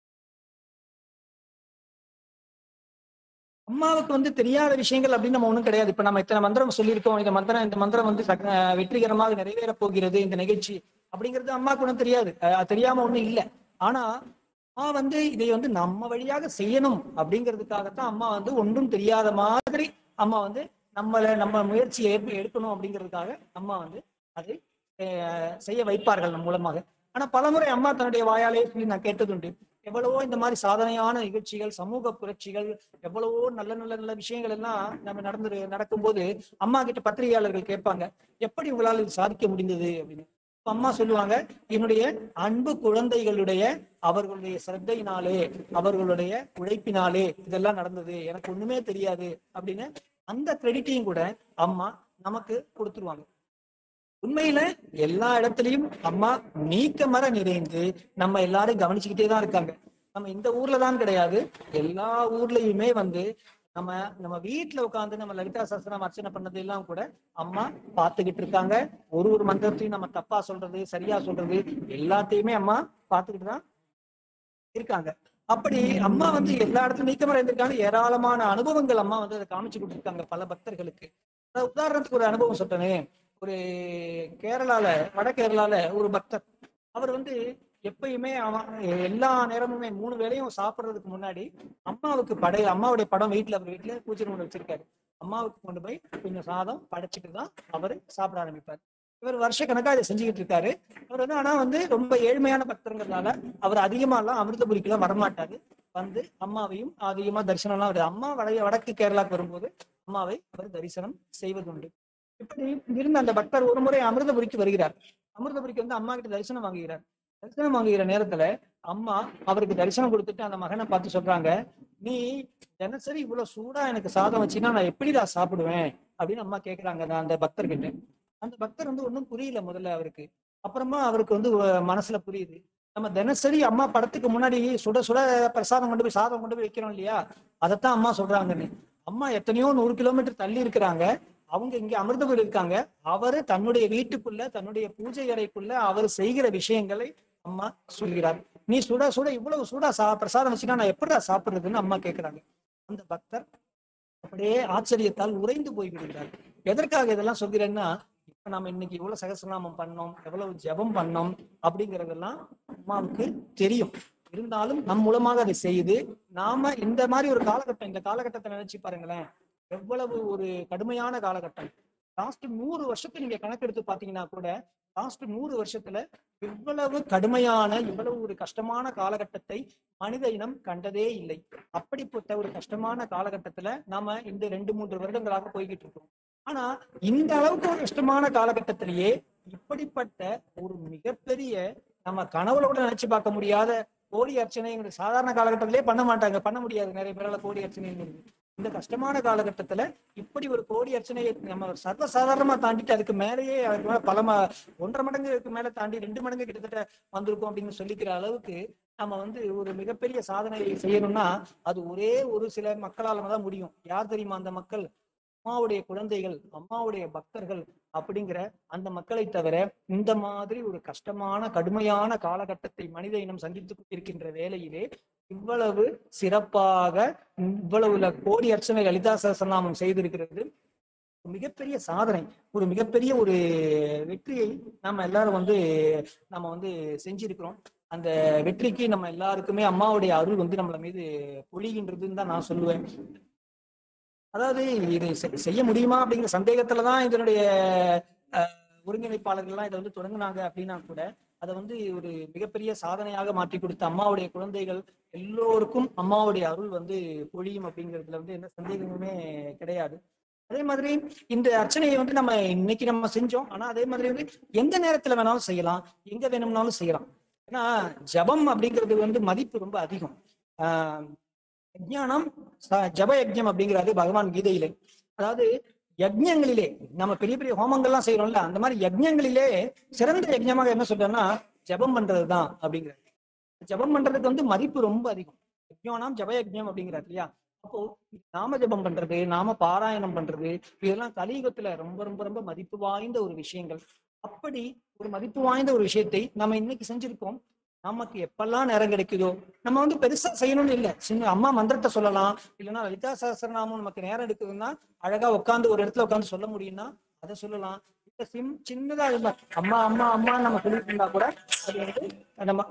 அம்மாவுக்கு வந்து தெரியாத விஷயங்கள் அப்படின்னு நம்ம ஒண்ணும் கிடையாது இப்ப நம்ம இத்தனை மந்திரம் சொல்லியிருக்கோம் இந்த மந்திரம் இந்த மந்திரம் வந்து சக்க- அஹ் வெற்றிகரமாக நிறைவேற போகிறது இந்த நிகழ்ச்சி அப்படிங்கிறது அம்மாவுக்கு ஒன்றும் தெரியாது அஹ் தெரியாம ஒண்ணும் இல்லை ஆனா அம்மா வந்து இதை வந்து நம்ம வழியாக செய்யணும் அப்படிங்கிறதுக்காகத்தான் அம்மா வந்து ஒன்றும் தெரியாத மாதிரி அம்மா வந்து நம்மளை நம்ம முயற்சியை ஏற்ப- எடுக்கணும் அப்படிங்கிறதுக்காக அம்மா வந்து அதை அஹ், செய்ய வைப்பார்கள் நம் மூலமாக ஆனா பலமுறை அம்மா தன்னுடைய வாயாலே சொல்லி நான் கேட்டதுண்டு எவ்வளவோ இந்த மாதிரி சாதனையான நிகழ்ச்சிகள் சமூக புரட்சிகள் எவ்வளவோ நல்ல நல்ல நல்ல விஷயங்கள் எல்லாம் நம்ம நடந்து நடக்கும்போது அம்மா கிட்ட பத்திரிகையாளர்கள் கேட்பாங்க எப்படி உங்களால் இது சாதிக்க முடிந்தது அப்படின்னு அப்ப அம்மா சொல்லுவாங்க என்னுடைய அன்பு குழந்தைகளுடைய அவர்களுடைய சிரத்தையினாலே அவர்களுடைய உழைப்பினாலே இதெல்லாம் நடந்தது எனக்கு ஒண்ணுமே தெரியாது அப்படின்னு அந்த கிரெடிட்டையும் கூட அம்மா நமக்கு கொடுத்துருவாங்க உண்மையில எல்லா இடத்துலயும் அம்மா நீக்க மர நிறைந்து நம்ம எல்லாரும் கவனிச்சுக்கிட்டே தான் இருக்காங்க நம்ம இந்த ஊர்ல தான் கிடையாது எல்லா ஊர்லயுமே வந்து நம்ம நம்ம வீட்டுல உட்கார்ந்து நம்ம லலிதா சஸ்திரம் அர்ச்சனை பண்ணது எல்லாம் கூட அம்மா பார்த்துக்கிட்டு இருக்காங்க ஒரு ஒரு மந்திரத்தையும் நம்ம தப்பா சொல்றது சரியா சொல்றது எல்லாத்தையுமே அம்மா பார்த்துக்கிட்டு தான் இருக்காங்க அப்படி அம்மா வந்து எல்லா இடத்துலயும் நீக்கமர இருந்திருக்காங்க ஏராளமான அனுபவங்கள் அம்மா வந்து அதை காமிச்சு கொடுத்துருக்காங்க பல பக்தர்களுக்கு அதாவது உதாரணத்துக்கு ஒரு அனுபவம் சொல்றேனே ஒரு கேரளால வட கேரளால ஒரு பக்தர் அவர் வந்து எப்பயுமே அவன் எல்லா நேரமுமே மூணு வேளையும் சாப்பிடுறதுக்கு முன்னாடி அம்மாவுக்கு படை அம்மாவுடைய படம் வீட்டுல அவர் வீட்டுல பூஜை ரூம்ல வச்சிருக்காரு அம்மாவுக்கு கொண்டு போய் கொஞ்சம் சாதம் படைச்சிட்டு தான் அவர் சாப்பிட ஆரம்பிப்பார் இவர் வருஷ கணக்கா இதை செஞ்சுக்கிட்டு இருக்காரு அவர் வந்து ஆனா வந்து ரொம்ப ஏழ்மையான பக்தங்கிறதுனால அவர் அதிகமா எல்லாம் அமிர்தபுரிக்கெல்லாம் வரமாட்டாரு வந்து அம்மாவையும் அதிகமா தரிசனம் எல்லாம் வருது அம்மா வட வடக்கு கேரளாக்கு வரும்போது அம்மாவை அவர் தரிசனம் செய்வதுண்டு இப்படி இருந்த அந்த பக்தர் ஒரு முறை அமிர்தபுரிக்கு வருகிறார் அமிர்தபுரிக்கு வந்து அம்மா கிட்ட தரிசனம் வாங்குகிறார் தரிசனம் வாங்குகிற நேரத்துல அம்மா அவருக்கு தரிசனம் கொடுத்துட்டு அந்த மகனை பார்த்து சொல்றாங்க நீ தினசரி இவ்வளவு சூடா எனக்கு சாதம் வச்சினா நான் எப்படிடா சாப்பிடுவேன் அப்படின்னு அம்மா கேக்குறாங்க அந்த- அந்த பக்தர்கிட்ட அந்த பக்தர் வந்து ஒன்றும் புரியல முதல்ல அவருக்கு அப்புறமா அவருக்கு வந்து அஹ், மனசுல புரியுது நம்ம தினசரி அம்மா படத்துக்கு முன்னாடி சுட சுட பிரசாதம் கொண்டு போய் சாதம் கொண்டு போய் வைக்கிறோம் இல்லையா அதைத்தான் அம்மா சொல்றாங்கன்னு அம்மா எத்தனையோ நூறு கிலோமீட்டர் தள்ளி இருக்கிறாங்க அவங்க இங்க அமிர்தபுரி இருக்காங்க அவரு தன்னுடைய வீட்டுக்குள்ள தன்னுடைய பூஜை அறைக்குள்ள அவர் செய்கிற விஷயங்களை அம்மா சொல்கிறார் நீ சுட சுட இவ்வளவு சூடா சா பிரசாதம் வச்சுனா நான் எப்படிடா சாப்பிடுறதுன்னு அம்மா கேக்குறாங்க அந்த பக்தர் அப்படியே ஆச்சரியத்தால் உறைந்து போய் விடுகிறார் எதற்காக இதெல்லாம் சொல்கிறேன்னா இப்ப நம்ம இன்னைக்கு இவ்வளவு சகசிரநாமம் பண்ணோம் எவ்வளவு ஜெபம் பண்ணோம் அப்படிங்கறதெல்லாம் அம்மாவுக்கு தெரியும் இருந்தாலும் நம் மூலமாக அதை செய்து நாம இந்த மாதிரி ஒரு காலகட்டம் இந்த காலகட்டத்தை நினைச்சு பாருங்களேன் எவ்வளவு ஒரு கடுமையான காலகட்டம் லாஸ்ட் நூறு வருஷத்தை நீங்க கணக்கெடுத்து பாத்தீங்கன்னா கூட லாஸ்ட் நூறு வருஷத்துல இவ்வளவு கடுமையான இவ்வளவு ஒரு கஷ்டமான காலகட்டத்தை மனித இனம் கண்டதே இல்லை அப்படிப்பட்ட ஒரு கஷ்டமான காலகட்டத்துல நாம இந்த ரெண்டு மூன்று வருடங்களாக போய்கிட்டு இருக்கோம் ஆனா இந்த அளவுக்கு ஒரு கஷ்டமான காலகட்டத்திலேயே இப்படிப்பட்ட ஒரு மிகப்பெரிய நம்ம கனவுல கூட நினைச்சு பார்க்க முடியாத கோடி அர்ச்சனைங்கிறது சாதாரண காலகட்டத்திலே பண்ண மாட்டாங்க பண்ண முடியாது நிறைய பேரால கோடி அர்ச்சனைங்கிறது இந்த கஷ்டமான காலகட்டத்துல இப்படி ஒரு கோடி அர்ச்சனையை நம்ம சர்வ சாதாரணமா தாண்டிட்டு அதுக்கு மேலேயே அதுக்கு மேல பல ம- ஒன்றரை மடங்குக்கு மேல தாண்டி ரெண்டு மடங்கு கிட்டத்தட்ட வந்திருக்கோம் அப்படின்னு சொல்லிக்கிற அளவுக்கு நம்ம வந்து ஒரு மிகப்பெரிய சாதனையை செய்யணும்னா அது ஒரே ஒரு சில மக்களால தான் முடியும் யார் தெரியுமா அந்த மக்கள் அம்மாவுடைய குழந்தைகள் அம்மாவுடைய பக்தர்கள் அப்படிங்கிற அந்த மக்களை தவிர இந்த மாதிரி ஒரு கஷ்டமான கடுமையான காலகட்டத்தை மனித இனம் சந்தித்துக் கொண்டிருக்கின்ற வேளையிலே இவ்வளவு சிறப்பாக இவ்வளவு ல- கோடி அர்ச்சனை லலிதா சகசநாமம் செய்திருக்கிறது ஒரு மிகப்பெரிய சாதனை ஒரு மிகப்பெரிய ஒரு வெற்றியை நம்ம எல்லாரும் வந்து நம்ம வந்து செஞ்சிருக்கிறோம் அந்த வெற்றிக்கு நம்ம எல்லாருக்குமே அம்மாவுடைய அருள் வந்து நம்மள மீது பொழிகின்றதுன்னு தான் நான் சொல்லுவேன் அதாவது இது செ- செய்ய முடியுமா அப்படிங்கிற சந்தேகத்துல தான் இதனுடைய அஹ், ஒருங்கிணைப்பாளர்கள்லாம் இதை வந்து தொடங்குனாங்க அப்படின்னா கூட அதை வந்து ஒரு மிகப்பெரிய சாதனையாக மாற்றி கொடுத்த அம்மாவுடைய குழந்தைகள் எல்லோருக்கும் அம்மாவுடைய அருள் வந்து பொழியும் அப்படிங்கிறதுல வந்து எந்த சந்தேகமுமே கிடையாது அதே மாதிரி இந்த அர்ச்சனையை வந்து நம்ம இன்னைக்கு நம்ம செஞ்சோம் ஆனா அதே மாதிரி வந்து எந்த நேரத்துல வேணாலும் செய்யலாம் எங்க வேணும்னாலும் செய்யலாம் ஏன்னா ஜபம் அப்படிங்கிறது வந்து மதிப்பு ரொம்ப அதிகம் ஆஹ் யஜ்ஞானம் ச- ஜப யஜ்ஞம் அப்படிங்கிறது பகவான் கீதையிலே அதாவது யஜ்ஞங்களிலே நம்ம பெரிய பெரிய ஹோமங்கள்லாம் செய்யறோம்ல அந்த மாதிரி யஜ்ஞங்களிலே சிறந்த யஜ்ஞமாக என்ன சொல்றேன்னா ஜபம் பண்றதுதான் அப்படிங்கிறது ஜபம் பண்றதுக்கு வந்து மதிப்பு ரொம்ப அதிகம் யஜ்ஞானம் ஜப யஜ்ஞம் அப்படிங்கிறார் இல்லையா அப்போ நாம ஜபம் பண்றது நாம பாராயணம் பண்றது இதெல்லாம் கலியுகத்துல ரொம்ப ரொம்ப ரொம்ப மதிப்பு வாய்ந்த ஒரு விஷயங்கள் அப்படி ஒரு மதிப்பு வாய்ந்த ஒரு விஷயத்தை நம்ம இன்னைக்கு செஞ்சிருக்கோம் நமக்கு எப்பெல்லாம் நேரம் கிடைக்குதோ நம்ம வந்து பெருசா செய்யணும்னு இல்லை சின்ன அம்மா மந்திரத்தை சொல்லலாம் இல்லைன்னா லலிதா சகசரநாமம் நமக்கு நேரம் எடுக்குதுன்னா அழகா உட்காந்து ஒரு இடத்துல உட்காந்து சொல்ல முடியும்னா அதை சொல்லலாம் இல்ல சிம் சின்னதா இருந்தா அம்மா அம்மா அம்மா நம்ம சொல்லிட்டு இருந்தா கூட அது வந்து நம்ம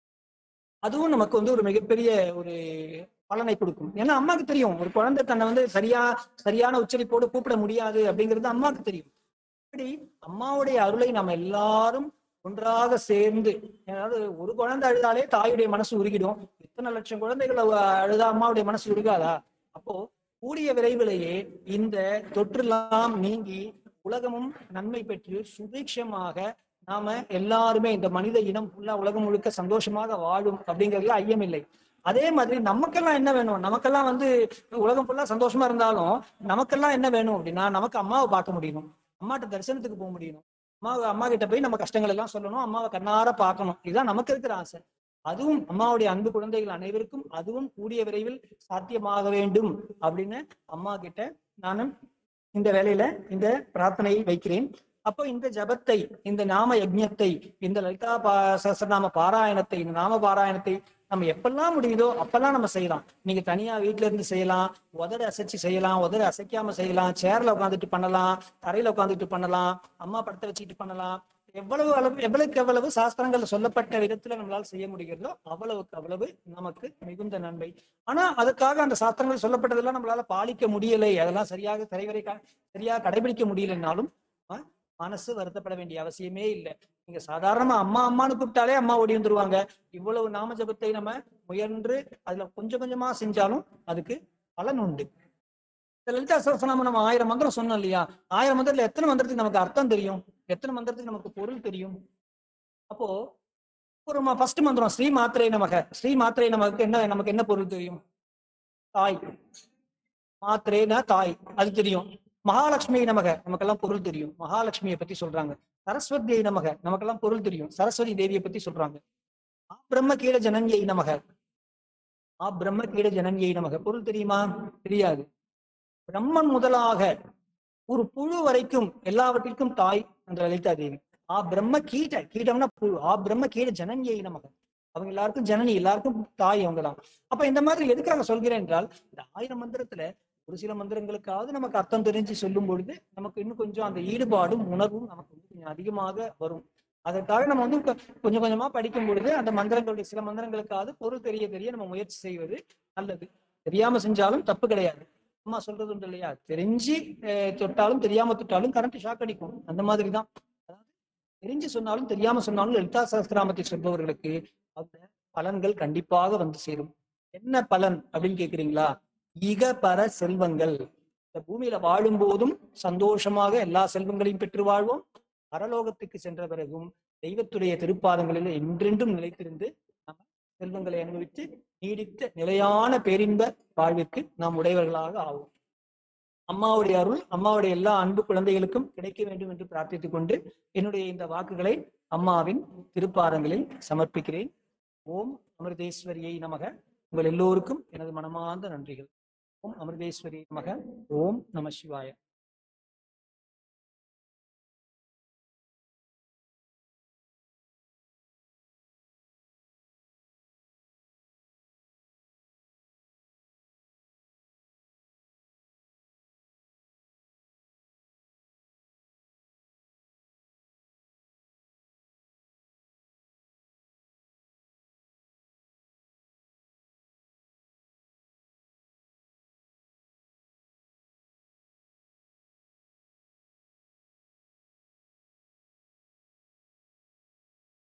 அதுவும் நமக்கு வந்து ஒரு மிகப்பெரிய ஒரு பலனை கொடுக்கும் ஏன்னா அம்மாக்கு தெரியும் ஒரு குழந்தை தன்னை வந்து சரியா சரியான உச்சரிப்போடு கூப்பிட முடியாது அப்படிங்கிறது அம்மாக்கு தெரியும் இப்படி அம்மாவுடைய அருளை நம்ம எல்லாரும் ஒன்றாக சேர்ந்து அதாவது ஒரு குழந்தை அழுதாலே தாயுடைய மனசு உருகிடும் எத்தனை லட்சம் குழந்தைகள் அவ அழுதா அம்மாவுடைய மனசு உருகாதா அப்போ கூடிய விரைவிலேயே இந்த தொற்றெல்லாம் நீங்கி உலகமும் நன்மை பெற்று சுபிக்ஷமாக நாம எல்லாருமே இந்த மனித இனம் ஃபுல்லா உலகம் முழுக்க சந்தோஷமாக வாழும் அப்படிங்கிறதுல ஐயமில்லை அதே மாதிரி நமக்கெல்லாம் என்ன வேணும் நமக்கெல்லாம் வந்து உலகம் ஃபுல்லா சந்தோஷமா இருந்தாலும் நமக்கெல்லாம் என்ன வேணும் அப்படின்னா நமக்கு அம்மாவை பார்க்க முடியணும் அம்மாட்ட தரிசனத்துக்கு போக முடியணும் அம்மா அம்மா கிட்ட போய் நம்ம கஷ்டங்கள் எல்லாம் சொல்லணும் அம்மாவை கண்ணார பார்க்கணும் இதுதான் நமக்கு இருக்கிற ஆசை அதுவும் அம்மாவுடைய அன்பு குழந்தைகள் அனைவருக்கும் அதுவும் கூடிய விரைவில் சாத்தியமாக வேண்டும் அப்படின்னு அம்மா கிட்ட நானும் இந்த வேலையில இந்த பிரார்த்தனையை வைக்கிறேன் அப்போ இந்த ஜபத்தை இந்த நாம யஜ்ஞத்தை இந்த லலிதா பா சஹஸ்ரநாம பாராயணத்தை இந்த நாம பாராயணத்தை நம்ம எப்பெல்லாம் முடியுதோ அப்பெல்லாம் நம்ம செய்யலாம் நீங்க தனியா வீட்ல இருந்து செய்யலாம் உதட அசைச்சு செய்யலாம் உதட அசைக்காம செய்யலாம் சேர்ல உட்காந்துட்டு பண்ணலாம் தரையில உட்காந்துட்டு பண்ணலாம் அம்மா படத்தை வச்சுக்கிட்டு பண்ணலாம் எவ்வளவு அளவு எவ்வளவுக்கு எவ்வளவு சாஸ்திரங்கள்ல சொல்லப்பட்ட விதத்துல நம்மளால செய்ய முடிகிறதோ அவ்வளவுக்கு அவ்வளவு நமக்கு மிகுந்த நன்மை ஆனா அதுக்காக அந்த சாஸ்திரங்கள் சொல்லப்பட்டதெல்லாம் நம்மளால பாலிக்க முடியலை அதெல்லாம் சரியாக சரிவரை க- சரியாக கடைபிடிக்க முடியலைன்னாலும் ஆ, மனசு வருத்தப்பட வேண்டிய அவசியமே இல்லை நீங்க சாதாரணமா அம்மா அம்மான்னு கூப்பிட்டாலே அம்மா ஓடி வந்துருவாங்க இவ்வளவு நாம ஜபத்தை நம்ம முயன்று அதுல கொஞ்சம் கொஞ்சமா செஞ்சாலும் அதுக்கு பலன் உண்டு இந்த லலிதா சகஸ்ரநாமம் நம்ம ஆயிரம் மந்திரம் சொன்னோம் இல்லையா ஆயிரம் மந்திரத்துல எத்தனை மந்திரத்துக்கு நமக்கு அர்த்தம் தெரியும் எத்தனை மந்திரத்துக்கு நமக்கு பொருள் தெரியும் அப்போ ஒரு ஃபர்ஸ்ட் மந்திரம் ஸ்ரீ மாத்திரை நமக ஸ்ரீ மாத்திரை நமக்கு என்ன நமக்கு என்ன பொருள் தெரியும் தாய் மாத்திரேனா தாய் அது தெரியும் மகாலட்சுமி நமக நமக்கெல்லாம் பொருள் தெரியும் மகாலட்சுமியை பத்தி சொல்றாங்க சரஸ்வதியை நமக நமக்கெல்லாம் பொருள் தெரியும் சரஸ்வதி தேவியை பத்தி சொல்றாங்க ஆ பிரம்ம கீழ ஜனன்யை நமக ஆ பிரம்ம கீழ ஜனன்யை நமக பொருள் தெரியுமா தெரியாது பிரம்மன் முதலாக ஒரு புழு வரைக்கும் எல்லாவற்றிற்கும் தாய் அந்த லலிதா தேவி ஆ பிரம்ம கீட கீடம்னா புழு ஆ பிரம்ம கீட ஜனன்யை நமக அவங்க எல்லாருக்கும் ஜனனி எல்லாருக்கும் தாய் அவங்க தான் அப்ப இந்த மாதிரி எதுக்காக சொல்கிறேன் என்றால் இந்த ஆயிரம் மந்திரத்துல ஒரு சில மந்திரங்களுக்காவது நமக்கு அர்த்தம் தெரிஞ்சு சொல்லும் பொழுது நமக்கு இன்னும் கொஞ்சம் அந்த ஈடுபாடும் உணர்வும் நமக்கு வந்து கொஞ்சம் அதிகமாக வரும் அதற்காக நம்ம வந்து கொ- கொஞ்சம் கொஞ்சமா படிக்கும் பொழுது அந்த மந்திரங்களுடைய சில மந்திரங்களுக்காவது பொருள் தெரிய தெரிய நம்ம முயற்சி செய்வது நல்லது தெரியாம செஞ்சாலும் தப்பு கிடையாது அம்மா சொல்றது உண்டு இல்லையா தெரிஞ்சு அஹ், தொட்டாலும் தெரியாம தொட்டாலும் கரண்ட் ஷாக் அடிக்கும் அந்த மாதிரி தான் அதாவது தெரிஞ்சு சொன்னாலும் தெரியாம சொன்னாலும் லலிதா சகஸ்திராமத்தை சொல்பவர்களுக்கு அந்த பலன்கள் கண்டிப்பாக வந்து சேரும் என்ன பலன் அப்படின்னு கேக்குறீங்களா இக பர செல்வங்கள் இந்த பூமியில வாழும் போதும் சந்தோஷமாக எல்லா செல்வங்களையும் பெற்று வாழ்வோம் பரலோகத்துக்கு சென்ற பிறகும் தெய்வத்துடைய திருப்பாதங்களில் என்றென்றும் நிலைத்திருந்து நம்ம செல்வங்களை அனுபவித்து நீடித்த நிலையான பேரின்ப வாழ்விற்கு நாம் உடையவர்களாக ஆவோம் அம்மாவுடைய அருள் அம்மாவுடைய எல்லா அன்பு குழந்தைகளுக்கும் கிடைக்க வேண்டும் என்று பிரார்த்தித்துக் கொண்டு என்னுடைய இந்த வாக்குகளை அம்மாவின் திருப்பாதங்களில் சமர்ப்பிக்கிறேன் ஓம் அமிர்தேஸ்வரியை நமக உங்கள் எல்லோருக்கும் எனது மனமார்ந்த நன்றிகள் ஓம் அமிர்தேஸ்வரி நமக ஓம் நம சிவாய